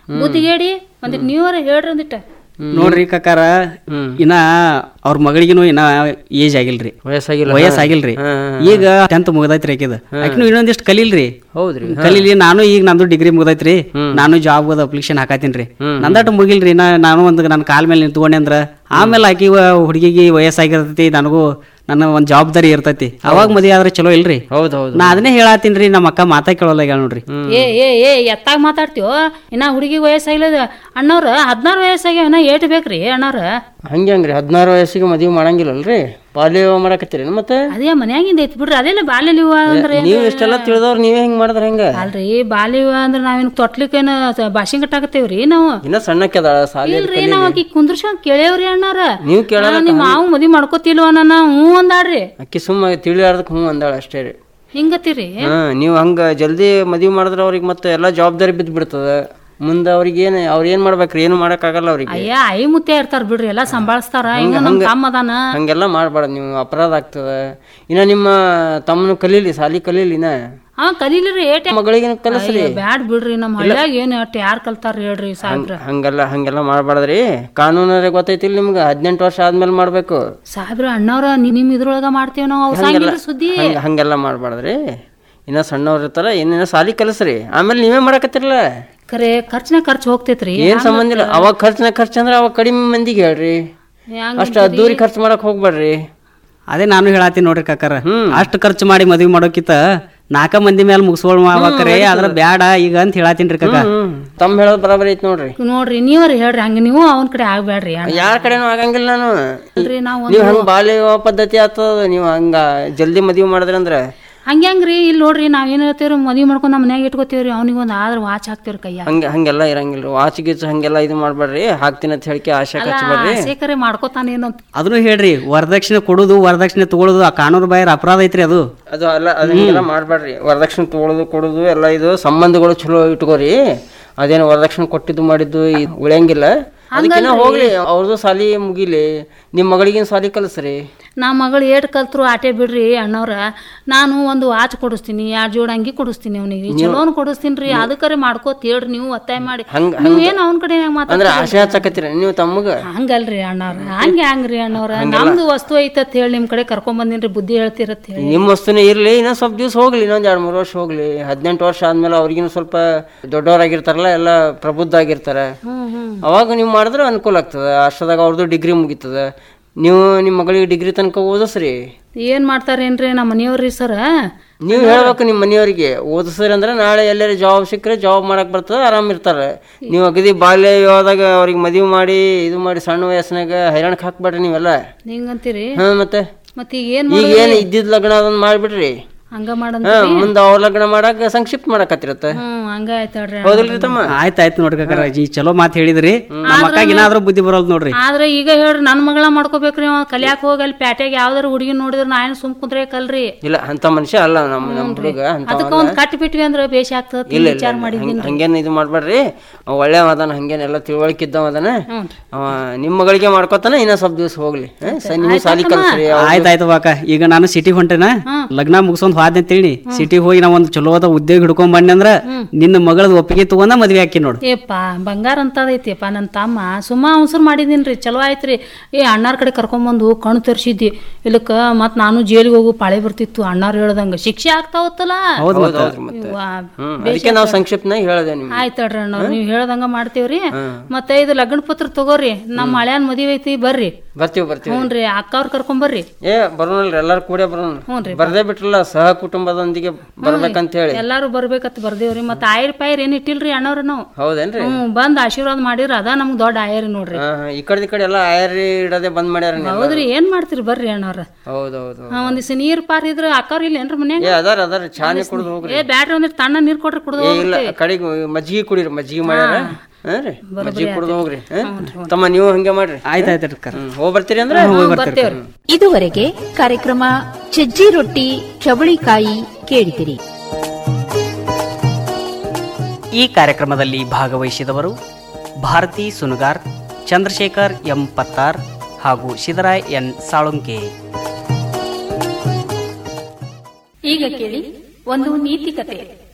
ಬುದ್ಧಿಗೇಡಿ ಒಂದಿಟ್ ನೀವರ ಹೇಳ್ರಿ ಒಂದಿಟ್ಟ ನೋಡ್ರಿ ಕಕ್ಕಾರ ಇನ್ನ ಅವ್ರ ಮಗಳಿಗಿನೂ ಇನ್ನ ಏಜ್ ಆಗಿಲ್ರಿ ವಯಸ್ಸಾಗಿಲ್ಲ ವಯಸ್ಸಾಗಿಲ್ರಿ ಈಗ ಟೆಂತ್ ಮುಗ್ದೈತ್ರಿ ಆಕಿದ ಆಕಿನೂ ಇನ್ನೊಂದಿಷ್ಟು ಕಲೀಲ್ರಿ ಹೌದ್ರಿ ಕಲೀಲಿ ನಾನು ಈಗ ನಂದು ಡಿಗ್ರಿ ಮುಗ್ದೈತ್ರಿ ನಾನು ಜಾಬ್ ಅಪ್ಲಿಕೇಶನ್ ಹಾಕತ್ತೀನ್ರಿ ನಂದಟ್ಟು ಮುಗಿಲ್ರಿ ನಾ ನಾನು ಒಂದು ನನ್ನ ಕಾಲ್ ಮೇಲೆ ನಿಂತ್ಕೊಂಡೆ ಅಂದ್ರ ಆಮೇಲೆ ಆಕಿ ಹುಡುಗಿಗೆ ವಯಸ್ಸಾಗಿರ್ತೈತಿ ನನಗೂ ನನ್ನ ಒಂದ್ ಜವಾಬ್ದಾರಿ ಇರ್ತೈತಿ ಅವಾಗ ಮದ್ವೆ ಆದ್ರೆ ಚಲೋ ಇಲ್ರಿ ಹೌದ್ ಹೌದು ನಾ ಅದನ್ನೇ ಹೇಳತ್ತೀನ್ರಿ ನಮ್ಮ ಅಕ್ಕ ಮಾತಾ ಕೇಳೋಲ್ಲ ಈಗ ನೋಡ್ರಿ ಏ ಏ ಏ ಎತ್ತಾಗ ಮಾತಾಡ್ತೀವೋ ಇನ್ನ ಹುಡುಗಿ ವಯಸ್ಸಾಗಿಲ್ಲ ಅಣ್ಣವ್ರ ಹದಿನಾರು ವಯಸ್ಸಾಗ್ಯಾವ ಇನ್ನ ಏಟ್ ಬೇಕ್ರಿ ಅಣ್ಣವ್ರ ಹಂಗೆ ಹಂಗ್ರಿ ಹದಿನಾರು ವಯಸ್ಸಿಗೆ ಮದುವೆ ಮಾಡಂಗಿಲ್ಲಲ್ರಿ ಬಾಲ್ಯ ವಿವಾಹ ಮಾಡಕತ್ತೀರಿ ಮತ್ತೆ ಅದೇ ಮನ್ಯಾಗಿಂದ ಐತಿ ಬಿಡ್ರಿ ಅದೆಲ್ಲ ಬಾಲ್ಯ ವಿವಾಹ ಅಂದ್ರೆ ಏನ್? ನೀವು ಇಷ್ಟೆಲ್ಲ ತಿಳಿದವ್ರು ನೀವೇ ಹಿಂಗ್ ಮಾಡಿದ್ರೆ ಹೆಂಗ ಅಲ್ರಿ ಬಾಲ್ಯ ವಿವಾಹ ಅಂದ್ರೆ ನಾವೇನ್ ತೊಟ್ಲಿಕ್ಕೇನ ಭಾಷೆ ಕಟ್ಟಾಕತ್ತೇವ್ರಿ ನಾವು ಇನ್ನ ಸಣ್ಣಕ್ಕೆದಾಳ ಸಾಲಿ ಇಲ್ರಿ ನಾವ್ ಆಕಿ ಕುಂದ್ರಸ್ಕೊಂಡ್ ಕೇಳೇವ್ರಿ ಅಣ್ಣಾರ ನೀವು ಕೇಳ ನಿಮ್ಮ ಮಾವು ಮದ್ವಿ ಮಾಡ್ಕೋತಿಲ್ವ ನನ್ನ ಹ್ಞೂ ಅಂದಾಡ್ರಿ ಅಕ್ಕಿ ಸುಮ್ಮ ತಿಳಿಯಾರ್ದಕ್ ಹ್ಞೂ ಅಂದಾಳ ಅಷ್ಟೇ ರೀ ಹಿಂಗತ್ತೀರಿ ಹಾ ನೀವು ಹಂಗ ಜಲ್ದಿ ಮದುವೆ ಮಾಡಿದ್ರೆ ಅವ್ರಿಗೆ ಮತ್ತೆ ಎಲ್ಲಾ ಜವಾಬ್ದಾರಿ ಬಿದ್ದು ಬಿಡ್ತದ ಮುಂದೆ ಅವ್ರಿಗೆ ಏನು ಅವ್ರು ಏನ್ ಮಾಡ್ಬೇಕ್ರಿ ಏನು ಮಾಡಕ್ಕಾಗಲ್ಲ ಅವ್ರಿಗೆ ಅಯ್ಯ ಐ ಮುತ್ತೆ ಇರ್ತಾರ ಬಿಡ್ರಿ ಎಲ್ಲಾ ಸಂಭಾಳಿಸ್ತಾರ ಹಿಂಗ ನಮ್ ತಮ್ಮ ಅದಾನ ಹಂಗೆಲ್ಲ ಮಾಡ್ಬಾರ್ದು ನೀವು ಅಪರಾಧ ಆಗ್ತದ ಇನ್ನ ನಿಮ್ಮ ತಮ್ಮನು ಕಲೀಲಿ ಸಾಲಿ ಕಲೀಲಿ ಇನ್ನ ಹಾ ಕಲೀಲಿರಿ ಏಟ್ ಮಗಳಿಗೆ ಕಲಿಸ್ರಿ ಬ್ಯಾಡ್ ಬಿಡ್ರಿ ನಮ್ ಹಳ್ಳ್ಯಾಗ ಏನ್ ಅಟ್ ಯಾರ್ ಕಲ್ತಾರ ಹೇಳ್ರಿ ಸಾಹೇಬ್ರ ಹಂಗೆಲ್ಲ ಹಂಗೆಲ್ಲ ಮಾಡ್ಬಾರ್ದ್ರಿ ಕಾನೂನರೇ ಗೊತ್ತೈತಿಲ್ಲ ನಿಮ್ಗೆ ಹದಿನೆಂಟು ವರ್ಷ ಆದ್ಮೇಲೆ ಮಾಡ್ಬೇಕು ಸಾಹೇಬ್ರ ಅಣ್ಣವ್ರ ನಿ- ನಿಮ್ ಇದ್ರೊಳಗ ಮಾಡ್ತೇವ್ ನಾವು ಅವ್ರ ಸಾಂಗಿಲ್ರಿ ಸುದ್ದಿ ಹಂಗ ಹಂಗೆಲ್ಲ ಮಾಡ್ಬಾರ್ದ್ರಿ ಇನ್ನ ಸಣ್ಣವ್ರ ಇರ್ತಾರ ಏನೇನೋ ಸಾಲಿ ಕಲಿಸ್ರಿ ಆಮೇಲೆ ನೀವೇ ಮಾಡಕತ್ತಿರಲ್ಲ ಖರೆ ಖರ್ಚಿನ ಖರ್ಚು ಹೋಗ್ತೈತ್ರಿ ಏನ್ ಸಂಬಂಧ ಇಲ್ಲ ಅವಾಗ ಖರ್ಚಿನ ಖರ್ಚು ಅಂದ್ರೆ ಅವಾಗ ಕಡಿಮೆ ಮಂದಿಗೆ ಹೇಳ್ರಿ ಹೆಂಗ್ ಅಷ್ಟ ಅದ್ದೂರಿ ಖರ್ಚು ಮಾಡಕ್ ಹೋಗ್ಬೇಡ್ರಿ ಅದೇ ನಾನು ಹೇಳತ್ತೀನಿ ನೋಡ್ರಿ ಕಾಕಾರ ಅಷ್ಟು ಖರ್ಚು ಮಾಡಿ ಮದ್ವಿ ಮಾಡೋಕಿತ ನಾಲ್ಕ ಮಂದಿ ಮೇಲೆ ಮುಗಿಸ್ಕೊಳ್ ಮಾಡ್ಬೇಕ್ರಿ ಅದ್ರ ಬ್ಯಾಡ ಈಗ ಅಂತ ಹೇಳತ್ತೀನ್ರಿ ಕಾಕ ಹ್ಮ್ ತಮ್ಮ ಹೇಳೋದು ಬರಾಬರಿ ಐತಿ ನೋಡ್ರಿ ನೋಡ್ರಿ ನೀವರ ಹೇಳ್ರಿ ಹಂಗ ನೀವು ಅವನ್ ಕಡೆ ಆಗ್ಬೇಡ್ರಿ ಅಣ್ಣ. ಯಾರ ಕಡೆನೂ ಆಗಂಗಿಲ್ಲ ನಾನು ಅಲ್ರಿ ನಾವು ನೀವ್ ಹಂಗ ಬಾಲ್ಯ ವಿವಾಹ ಪದ್ಧತಿ ಆಗ್ತದ ನೀವ್ ಹಂಗ ಜಲ್ದಿ ಮದ್ವಿ ಮಾಡಿದ್ರಿ ಅಂದ್ರ ಹಂಗೆ ಹಂಗ್ರಿ ಇಲ್ಲಿ ನೋಡ್ರಿ ನಾವ್ ಏನ್ ಹೇಳ್ತೇವ್ರಿ ಮದ್ವಿ ಮಾಡ್ಕೊಂಡ್ ನಮ್ಮ ಮನ್ಯಾಗ ಇಟ್ಕೋತೇವ್ರಿ ಅವ್ನಿಗೆ ಒಂದ್ ಆದ್ರ ವಾಚ್ ಹಾಕ್ತೇವ್ರಿ ಕೈಯ ಹಂಗ ಹಂಗೆಲ್ಲ ಇರಂಗಿಲ್ರಿ ವಾಚ್ ಗೀಚ್ ಹಂಗೆಲ್ಲ ಇದು ಮಾಡ್ಬೇಡ್ರಿ ಹಾಕ್ತೀನಿ ಅಂತ ಹೇಳಿಕೆ ಆಶೆ ಹಚ್ಬೇಡ್ರಿ ಸೇಕರೆ ಮಾಡ್ಕೋತಾನ ಏನೋ ಅದನ್ನು ಹೇಳ್ರಿ ವರದಕ್ಷಿಣೆ ಕೊಡುದು ವರದಕ್ಷಿಣೆ ತಗೊಳುದು ಆ ಕಾನೂನು ಬಾಹಿರ ಅಪರಾಧ ಐತ್ರಿ ಅದು ಅದು ಅಲ್ಲ ಅದು ಹಿಂಗೆಲ್ಲ ಮಾಡ್ಬೇಡ್ರಿ ವರದಕ್ಷಿಣೆ ತಗೊಳ್ಳೋದು ಕೊಡೋದು ಎಲ್ಲ ಇದು ಸಂಬಂಧಗಳು ಚಲೋ ಇಟ್ಕೋರಿ ಅದೇನು ವರದಕ್ಷಿಣೆ ಕೊಟ್ಟಿದ್ದು ಮಾಡಿದ್ದು ಇದ್ ಉಳಿಯಂಗಿಲ್ಲ ಅದಕ್ಕಿನ್ನ ಹೋಗ್ಲಿ ಅವ್ರದ್ದು ಸಾಲಿ ಮುಗಿಲಿ ನಿಮ್ಮ ಮಗಳಿಗಿನ ಸಾಲಿ ಕಲಿಸ್ರಿ ನಾ ಮಗಳು ಏಟ್ ಕಲ್ತ್ರು ಆಟೆ ಬಿಡ್ರಿ ಅಣ್ಣವ್ರ ನಾನು ಒಂದು ವಾಚ್ ಕೊಡಿಸ್ತೀನಿ ಎರಡ್ ಜೋಡ್ ಅಂಗಿ ಕೊಡಿಸ್ತೀನಿ ಅವನಿಗೆ ಚಲೋನ್ ಕೊಡಿಸ್ತೀನಿ ಅದಕ್ಕರೆ ಮಾಡ್ಕೋತ ಹೇಳ್ರಿ ನೀವು ಒತ್ತಾಯ ಮಾಡಿ ಹಂಗ ನೀವ್ ಏನ್ ಅವನ ಕಡೆ ಹೆಂಗ್ ಮಾತಾಡ ಅಂದ್ರೆ ಆಶೆ ಹಚ್ಚಕತ್ತೀರ ನೀವು ತಮ್ಮಗ ಹಂಗಲ್ರಿ ಅಣ್ಣವ್ರ ಹಂಗೆ ಹಂಗ್ರಿ ಅಣ್ಣವ್ರ ನಮ್ದು ವಸ್ತು ಐತತ್ ಹೇಳಿ ನಿಮ್ ಕಡೆ ಕರ್ಕೊಂಡ್ ಬಂದಿನ್ರಿ ಬುದ್ಧಿ ಹೇಳ್ತಿರತ್ ಹೇಳಿ ನಿಮ್ಮ ವಸ್ತುನೇ ಇರ್ಲಿ ಇನ್ನೊಂದ್ ಸ್ವಲ್ಪ ದಿವಸ ಹೋಗ್ಲಿ ಇನ್ನೊಂದ್ ಎರಡ್ ಮೂರು ವರ್ಷ ಹೋಗ್ಲಿ ಹದಿನೆಂಟು ವರ್ಷ ಆದ್ಮೇಲೆ ಅವ್ರಿಗಿನ ಸ್ವಲ್ಪ ದೊಡ್ಡವರಾಗಿರ್ತಾರಲ್ಲ ಎಲ್ಲ ಪ್ರಬುದ್ಧ ಆಗಿರ್ತಾರೆ ಅವಾಗ ನೀವು ಮಾಡಿದ್ರೆ ಅನುಕೂಲ ಆಗ್ತದೆ ಅಷ್ಟದಾಗ ಅವ್ರದ್ದು ಡಿಗ್ರಿ ಮುಗೀತದ ನೀವು ನಿಮ್ಮ ಮಗಳಿಗೆ ಡಿಗ್ರಿ ತನಕ ಓದಿಸ್ರಿ ಏನ್ ಮಾಡ್ತಾರೇನ್ರಿ ನಮ್ಮ ಮನೆಯವ್ರಿ ಸರ ನೀವು ಹೇಳ್ಬೇಕು ನಿಮ್ಮ ಮನೆಯವರಿಗೆ ಓದಿಸ್ರಿ ಅಂದ್ರೆ ನಾಳೆ ಎಲ್ಲರೂ ಜಾಬ್ ಸಿಕ್ಕರೆ ಜಾಬ್ ಮಾಡಕ್ ಬರ್ತದೆ ಆರಾಮ್ ಇರ್ತಾರೆ ನೀವು ಅಗದಿ ಬಾಲ್ಯ ವಿವಾಹದಾಗ ಅವ್ರಿಗೆ ಮದುವೆ ಮಾಡಿ ಇದು ಮಾಡಿ ಸಣ್ಣ ವಯಸ್ಸಿನಾಗ ಹೈರಾಣಕ್ಕೆ ಹಾಕ್ಬೇಡ್ರಿ ನೀವೆಲ್ಲ ಹಿಂಗಂತೀರಿ ಹಾ ಮತ್ತೆ ಮತ್ ಈಗ ಏನ್ ಈಗ ಏನು ಇದ್ದಿದ್ ಲಗ್ನ ಅದನ್ನ ಮಾಡ್ಬಿಡ್ರಿ ಹಂಗ ಮಾಡಂತ ಹಾ ಮುಂದೆ ಅವ್ರ ಲಗ್ನ ಮಾಡಕ್ ಸಂಕ್ಷಿಪ್ತ ಮಾಡಕತ್ತಿರತ್ತೆ ಹ್ಮ್ ಹಂಗ ಆಯ್ತಾಳ್ರಿ ಹೌದಿಲ್ರಿ ತಮ್ಮ ಆಯ್ತ್ ಆಯ್ತು ನೋಡ್ರಿ ಕಾಕಾರ ಈ ಚಲೋ ಮಾತು ಹೇಳಿದ್ರಿ ನಮ್ಮ ಅಕ್ಕಾಗ ಏನಾದ್ರೂ ಬುದ್ಧಿ ಬರೋಲ್ ನೋಡ್ರಿ ಆದ್ರೆ ಈಗ ಹೇಳ್ರಿ ನನ್ ಮಗಳ ಮಾಡ್ಕೋಬೇಕ್ರಿ ಅವ ಕಲಿಯಾಕ ಹೋಗಿ ಅಲ್ಲಿ ಪ್ಯಾಟ್ಯಾಗ ಯಾವ್ದಾರ ಹುಡುಗಿ ನೋಡಿದ್ರ ನಾ ಏನ್ ಸುಮ್ ಕುಂದ್ರೆ ಕಲ್ರಿ ಇಲ್ಲ ಅಂತ ಮನುಷ್ಯ ಅಲ್ಲ ನಮ್ಮ ನಮ್ಮ ಹುಡುಗ ಅಂತ ಅದಕ್ಕ ಒಂದ್ ಕಟ್ಟಿ ಬಿಟ್ವಿ ಅಂದ್ರೆ ಬೇಷ್ ಆಗ್ತದ ಇಲ್ಲ ವಿಚಾರ ಇಲ್ಲ ಮಾಡಿದ್ನಿ ಹಂಗ್- ಹಂಗೇನ್ ಇದು ಮಾಡ್ಬೇಡ್ರಿ ಅವ ಒಳ್ಳೆ ಅದಾನ ಹಂಗೇನ್ ಎಲ್ಲ ತಿಳುವಳಿಕೆ ಇದ್ದವ ಅದಾನ ಅವ ನಿಮ್ಮ ಮಗಳಿಗೆ ಮಾಡ್ಕೊತಾನ ಇನ್ನ ಸ್ವಲ್ಪ ದಿವಸ ಹೋಗ್ಲಿ ಹಾ? ಸ- ನೀವು ಸಾಲಿ ಕಲ್ಸ್ರಿ ಆಯ್ತಾಯ್ತು ಬಾಕ ಈಗ ನಾನು ಸಿಟಿ ಹೊಂಟೇನ ಲಗ್ನ ಮುಗಿಸೊಂದ್ ಹೋದ್ ಅಂತೇಳಿ ಸಿಟಿ ಹೋಗಿ ನಾ ಒಂದ್ ಚಲೋದ ಉದ್ಯೋಗ ಹಿಡ್ಕೊಂಡ್ ಬಂದೆ ಅಂದ್ರ ನಿನ್ನ ಮಗಳದ ಒಪ್ಪಿಗೆ ತಗೊಂಡ ಮದ್ವೆ ಹಾಕಿ ನೋಡು ಏಪ್ಪ ಬಂಗಾರ ಅಂತದೈತಿಯಪ್ಪ ನನ್ನ ತಮ್ಮ ಸುಮ್ಮ ಅವಸರ್ ಮಾಡಿದೀನ್ರಿ ಚಲೋ ಆಯ್ತ್ರಿ ಏ ಅಣ್ಣಾರ್ ಕಡೆ ಕರ್ಕೊಂಬಂದು ಕಣ್ಣು ತರ್ಸಿದ್ದಿ ಇಲ್ಲಕ್ಕ ಮತ್ ನಾನು ಜೈಲಿಗೆ ಹೋಗು ಪಾಳೆ ಬರ್ತಿತ್ತು ಅಣ್ಣಾರ್ ಹೇಳ್ದಂಗ ಶಿಕ್ಷೆ ಆಗ್ತಾವತ್ತಲ್ಲ ಹೌದು ಹೌದ್ ಹೌದ್ರಿ ಮತ್ತೆ ಇವ್ವಾ, ಹ್ಮ್ ಅದಕ್ಕೆ ನಾವು ಸಂಕ್ಷಿಪ್ತನಾಗ ಹೇಳ್ದೆ ನಿಮ್ಗೆ ಆಯ್ತಳ್ರಿ ಅಣ್ಣ ನೀವ್ ಹೇಳ್ದಂಗ ಮಾಡ್ತೇವ್ರಿ ಮತ್ತೆ ಇದು ಲಗ್ನ ಪತ್ರ ತಗೋರಿ ನಮ್ಮ ಹಳ್ಯಾನ್ ಮದುವೆ ಐತಿ ಬರ್ರಿ ಬರ್ತೀವಿ ಬರ್ತೀವಿ ಹ್ಞೂನ್ರಿ ಅಕ್ಕವ್ರ ಕರ್ಕೊಂಬರ್ರಿ ಏ ಬರೋಣಲ್ರಿ ಎಲ್ಲಾರು ಕೂಡ ಬರೋಣ ಹ್ಞೂನ್ರಿ. ಬರ್ದೇ ಬಿಟ್ರಲ್ಲ ಸಹ ಕುಟುಂಬದೊಂದಿಗೆ ಬರ್ಬೇಕಂತ ಹೇಳಿ ಎಲ್ಲಾರು ಬರ್ಬೇಕತ್ ಬರ್ದೇವ್ರಿ ಮತ್ತ ಆಯ್ರ ಪಾಯ್ರ ಏನ್ ಇಟ್ಟಿಲ್ರಿ ಅಣ್ಣವ್ರ ನಾವು ಹೌದೇನ್ರಿ ಹ್ಮ್ ಬಂದ್ ಆಶೀರ್ವಾದ ಮಾಡಿರ ಅದ ನಮ್ಗ್ ದೊಡ್ಡ ಆಯರಿ ನೋಡ್ರಿ ಹಾ ಹಾ, ಈ ಕಡೆ ಈ ಕಡೆ ಎಲ್ಲ ಆಯರಿ ಇಡದೆ ಬಂದ್ ಮಾಡ್ಯಾರ ನೀವು. ಹೌದ್ರಿ ಏನ್ ಮಾಡ್ತೀರಿ ಬರ್ರಿ ಅಣ್ಣವ್ರ ಹೌದೌದು ಹಾ, ಒಂದಿವ್ಸ ನೀರ್ ಪಾರ್ ಇದ್ರ ಅಕ್ಕವ್ರ ಇಲ್ಲ ಏನ್ರಿ ಮನ್ಯಾಗ ಏ ಅದಾರ ಅದಾರ ಚಾನೆ ಕುಡ್ದು ಹೋಗ್ರಿ ಏ ಬ್ಯಾಟ್ರಿ ಒಂದಿಟ್ ತಣ್ಣ ನೀರ್ ಕೊಟ್ರಿ ಕುಡ್ದು ಏ ಇಲ್ಲ ಕಡೆಗೆ ಮಜ್ಜಿಗೆ ಕುಡೀರಿ ಮಜ್ಜಿಗೆ ಮಾಡ್ಯಾರ ಹಾ ರೀ ಮಜ್ಜಿಗೆ ಕುಡ್ದು ಹೋಗ್ರಿ ಹಾ? ತಮ್ಮ ನೀವು ಹಂಗೆ ಮಾಡ್ರಿ ಆಯ್ತಾಯ್ತು ಅಕ್ಕ ಹ್ಮ್ ಹೋಗ್ ಬರ್ತೀರಿ ಅಂದ್ರೆ ಬರ್ತೇವ್ರಿ ಇದುವರೆಗೆ ಕಾರ್ಯಕ್ರಮ ಸಜ್ಜಿ ರೊಟ್ಟಿ ಚವಳಿಕಾಯಿ ಕೇಳಿದಿರಿ ಈ ಕಾರ್ಯಕ್ರಮದಲ್ಲಿ ಭಾಗವಹಿಸಿದವರು ಭಾರತಿ ಸುನುಗಾರ್ ಚಂದ್ರಶೇಖರ್ ಎಂ ಪತ್ತಾರ್ ಹಾಗೂ ಶಿದರಾಯ್ ಎನ್ ಸಾಳುಂಕೆ ಈಗ ಕೇಳಿ ಒಂದು ನೀತಿ ಕತೆ